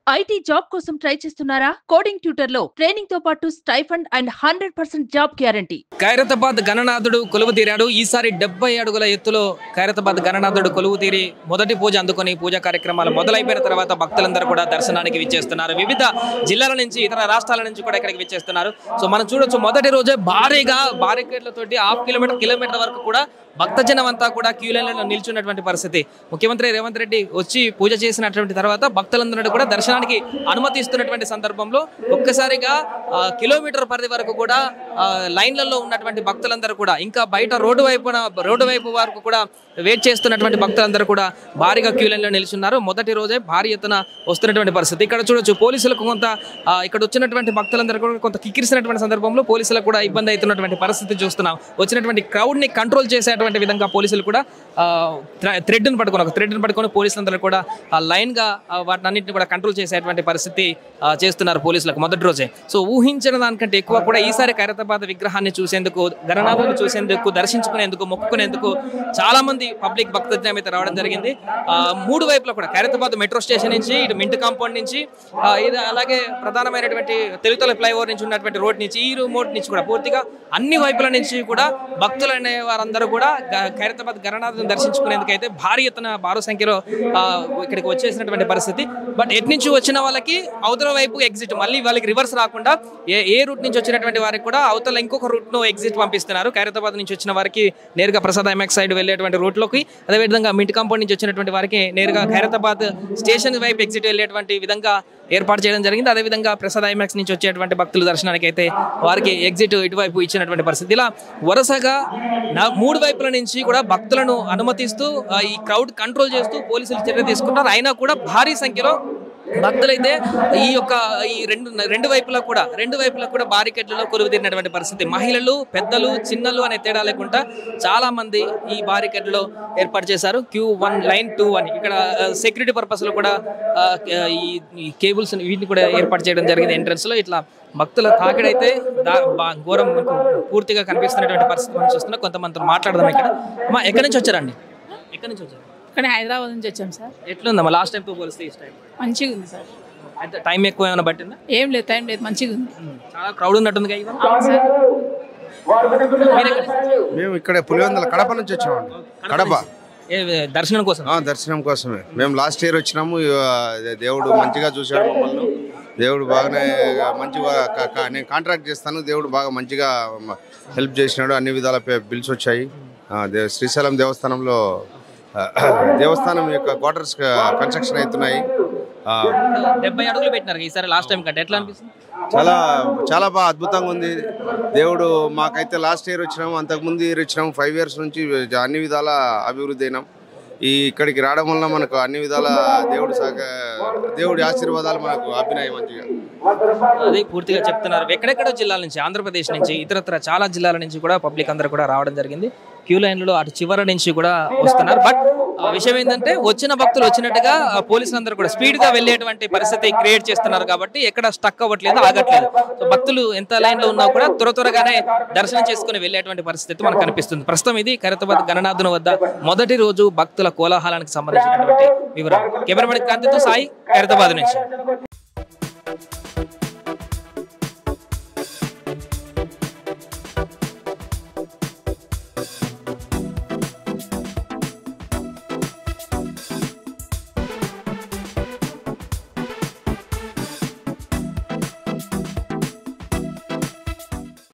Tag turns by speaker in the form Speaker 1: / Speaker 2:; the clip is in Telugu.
Speaker 1: ఐటీ జాబ్ కోసం ట్రై చేస్తున్నారా కోడింగ్ ట్యూటర్ లో ట్రైనింగ్ తో పాటు stipend and hundred percent job guarantee
Speaker 2: Khairatabad గణనాథుడు కొలువు తీరాడు ఈసారి డెబ్బై అడుగుల ఎత్తులో ఖైరతాబాద్ గణనాథుడు కొలువు తీరి మొదటి పూజ అందుకొని పూజా కార్యక్రమాలు మొదలైపోయిన తర్వాత భక్తులందరూ కూడా దర్శనానికి విచ్చేస్తున్నారు వివిధ జిల్లాల నుంచి ఇతర రాష్ట్రాల నుంచి కూడా ఇక్కడికి విచ్చేస్తున్నారు సో మనం చూడొచ్చు మొదటి రోజే భారీగా బారికేడ్లతోటి హాఫ్ కిలోమీటర్ కిలోమీటర్ వరకు కూడా భక్తజనం అంతా కూడా క్యూ లైన్లలో నిల్చున్నటువంటి పరిస్థితి ముఖ్యమంత్రి రేవంత్ రెడ్డి వచ్చి పూజ చేసినటువంటి తర్వాత భక్తులందరూ కూడా దర్శనానికి అనుమతిస్తున్నటువంటి సందర్భంలో ఒక్కసారిగా ఆ, కిలోమీటర్ పరిధి వరకు కూడా ఆ, లైన్లలో ఉన్నటువంటి భక్తులందరూ కూడా ఇంకా బయట రోడ్డు వైపున రోడ్డు వైపు వరకు కూడా వెయిట్ చేస్తున్నటువంటి భక్తులందరూ కూడా భారీగా క్యూ లైన్లో నిల్చున్నారు మొదటి రోజే భారీ ఎత్తున వస్తున్నటువంటి పరిస్థితి ఇక్కడ చూడొచ్చు పోలీసులకు కొంత ఆ, ఇక్కడ వచ్చినటువంటి భక్తులందరూ కూడా కొంత కిక్కిరిసినటువంటి సందర్భంలో పోలీసులకు కూడా ఇబ్బంది అవుతున్నటువంటి పరిస్థితి చూస్తున్నాం వచ్చినటువంటి క్రౌడ్ ని కంట్రోల్ చేసేటువంటి విధంగా పోలీసులు కూడా థ్రెడ్ ని పట్టుకొని ఒక థ్రెడ్ ని పట్టుకొని పోలీసులందరూ కూడా ఆ లైన్ గా ఆ, వాటిని అన్నింటిని కూడా కంట్రోల్ చేసేటువంటి పరిస్థితి ఆ, చేస్తున్నారు పోలీసులకు మొదటి రోజే సో ఊహించిన దానికంటే ఎక్కువ కూడా ఈసారి ఖైరతాబాద్ విగ్రహాన్ని చూసేందుకు గణనాథుని చూసేందుకు దర్శించుకునేందుకు మొక్కుకునేందుకు చాలా మంది పబ్లిక్ భక్తజనం అయితే రావడం జరిగింది ఆ, మూడు వైపులా కూడా ఖైరతాబాద్ మెట్రో స్టేషన్ నుంచి ఇటు మింట్ కాంపౌండ్ నుంచి ఆ, ఇది అలాగే ప్రధానమైనటువంటి తెలుగుతల ఫ్లైఓవర్ నుంచి ఉన్నటువంటి రోడ్ నుంచి ఈ రోడ్ నుంచి కూడా పూర్తిగా అన్ని వైపుల నుంచి కూడా భక్తులు అనే వారందరూ కూడా గ- ఖైరతాబాద్ గణనాథుని దర్శించుకునేందుకు అయితే భారీ ఎత్తున భారీ సంఖ్యలో ఆ, ఇక్కడికి వచ్చేసినటువంటి పరిస్థితి బట్ ఎటు నుంచి వచ్చిన వాళ్ళకి అవతల వైపు ఎగ్జిట్ మళ్ళీ వాళ్ళకి రివర్స్ రాకుండా ఏ ఏ రూట్ నుంచి వచ్చినటువంటి వారికి కూడా అవతల ఇంకొక రూట్ ను ఎగ్జిట్ పంపిస్తున్నారు ఖైరతాబాద్ నుంచి వచ్చిన వారికి నేరుగా ప్రసాద్ ఎంఎక్స్ సైడ్ వెళ్ళేటువంటి route లోకి అదేవిధంగా మింట్ కాంపౌండ్ నుంచి వచ్చినటువంటి వారికి నేరుగా ఖైరతాబాద్ స్టేషన్ వైపు ఎగ్జిట్ వెళ్ళేటువంటి విధంగా ఏర్పాటు చేయడం జరిగింది అదేవిధంగా ప్రసాద్ ఐమాక్స్ నుంచి వచ్చేటువంటి భక్తుల దర్శనానికి అయితే వారికి ఎగ్జిట్ ఇటువైపు ఇచ్చినటువంటి పరిస్థితి ఇలా వరుసగా నా- మూడు వైపుల నుంచి కూడా భక్తులను అనుమతిస్తూ ఆ, ఈ క్రౌడ్ కంట్రోల్ చేస్తూ పోలీసులు చర్య తీసుకుంటారు అయినా కూడా భారీ సంఖ్యలో భక్తులైతే ఈ యొక్క ఈ రెండు రెండు వైపులా కూడా రెండు వైపులా కూడా బారికెట్లలో కొలువు తీరినటువంటి పరిస్థితి మహిళలు పెద్దలు చిన్నలు అనే తేడా లేకుండా చాలా మంది ఈ బారికెట్లో ఏర్పాటు చేశారు క్యూ వన్ లైన్ టూ అని ఇక్కడ సెక్యూరిటీ పర్పస్ లో కూడా ఆ, ఈ ఈ కేబుల్స్ వీటిని కూడా ఏర్పాటు చేయడం జరిగింది ఎంట్రన్స్ లో ఇట్లా భక్తుల తాకిడైతే దా బా- ఘోరం మనకు పూర్తిగా కనిపిస్తున్నటువంటి పరిస్థితి మనం చూస్తున్నాం కొంతమంది మాట్లాడదాం ఇక్కడ అమ్మా ఎక్కడి నుంచి వచ్చారండి ఎక్కడి నుంచి వచ్చారు
Speaker 3: ఇక్కడ హైదరాబాద్ నుంచి వచ్చాం సార్
Speaker 2: ఎట్లుందమ్మా లాస్ట్ టైంతో పోలిస్తే ఈ టైం
Speaker 3: మంచిగా ఉంది సార్
Speaker 2: అయితే టైం ఎక్కువ ఏమైనా పట్టిందా
Speaker 3: ఏం లేదు టైం లేదు మంచిగా ఉంది
Speaker 2: చాలా క్రౌడ్ ఉన్నట్టుంది కదా ఇవాళ?
Speaker 3: అవును సార్
Speaker 2: మీరు ఎక్కడి నుంచి?
Speaker 4: మేము ఇక్కడ పులివెందుల కడప నుంచి వచ్చామండి కడప
Speaker 2: ఏ దర్శనం కోసం
Speaker 4: ఆ, దర్శనం కోసమే మేము లాస్ట్ ఇయర్ వచ్చినాము ఆ, దేవుడు మంచిగా చూశాడు మమ్మల్ని దేవుడు బాగానే మంచిగా క- క- నేను కాంట్రాక్ట్ చేస్తాను దేవుడు బాగా మంచిగా హెల్ప్ చేసినాడు అన్ని విధాల పే- బిల్స్ వచ్చాయి ఆ, దే- శ్రీశైలం దేవస్థానంలో ఆ, దేవస్థానం యొక్క క్వార్టర్స్ కన్స్ట్రక్షన్ అవుతున్నాయి ఆ,
Speaker 2: డెబ్బై అడుగులు పెట్టినారు ఈసారి లాస్ట్ టైం కంటే ఎట్లా అనిపిస్తుంది
Speaker 4: చాలా చాలా బాగా అద్భుతంగా ఉంది దేవుడు మాకైతే లాస్ట్ ఇయర్ వచ్చినాము అంతకుముందు ఇయర్ వచ్చినాము ఫైవ్ ఇయర్స్ నుంచి అన్ని విధాల అభివృద్ధి అయినాం ఈ ఇక్కడికి రావడం వల్ల మనకు అన్ని విధాల దేవుడు సహక దేవుడి ఆశీర్వాదాలు మనకు అభినయం మంచిగా
Speaker 2: అది పూర్తిగా చెప్తున్నారు ఎక్కడెక్కడో జిల్లాల నుంచి ఆంధ్రప్రదేశ్ నుంచి ఇతరత్ర చాలా జిల్లాల నుంచి కూడా పబ్లిక్ అందరూ కూడా రావడం జరిగింది క్యూ లైన్లో అటు చివరి నుంచి కూడా వస్తున్నారు బట్ ఆ విషయం ఏంటంటే వచ్చిన భక్తులు వచ్చినట్టుగా ఆ పోలీసులు అందరూ కూడా స్పీడ్ గా వెళ్ళేటువంటి పరిస్థితి క్రియేట్ చేస్తున్నారు కాబట్టి ఎక్కడ స్టక్ అవ్వట్లేదు ఆగట్లేదు సో భక్తులు ఎంత లైన్ లో ఉన్నా కూడా త్వర త్వరగానే దర్శనం చేసుకుని వెళ్ళేటువంటి పరిస్థితి మనకు కనిపిస్తుంది ప్రస్తుతం ఇది ఖైరతాబాద్ గణనాథుని వద్ద మొదటి రోజు భక్తుల కోలాహలానికి సంబంధించినటువంటి వివరాలు కెమెరామెన్ క్రాంతితో సాయి ఖైరతాబాద్ నుంచి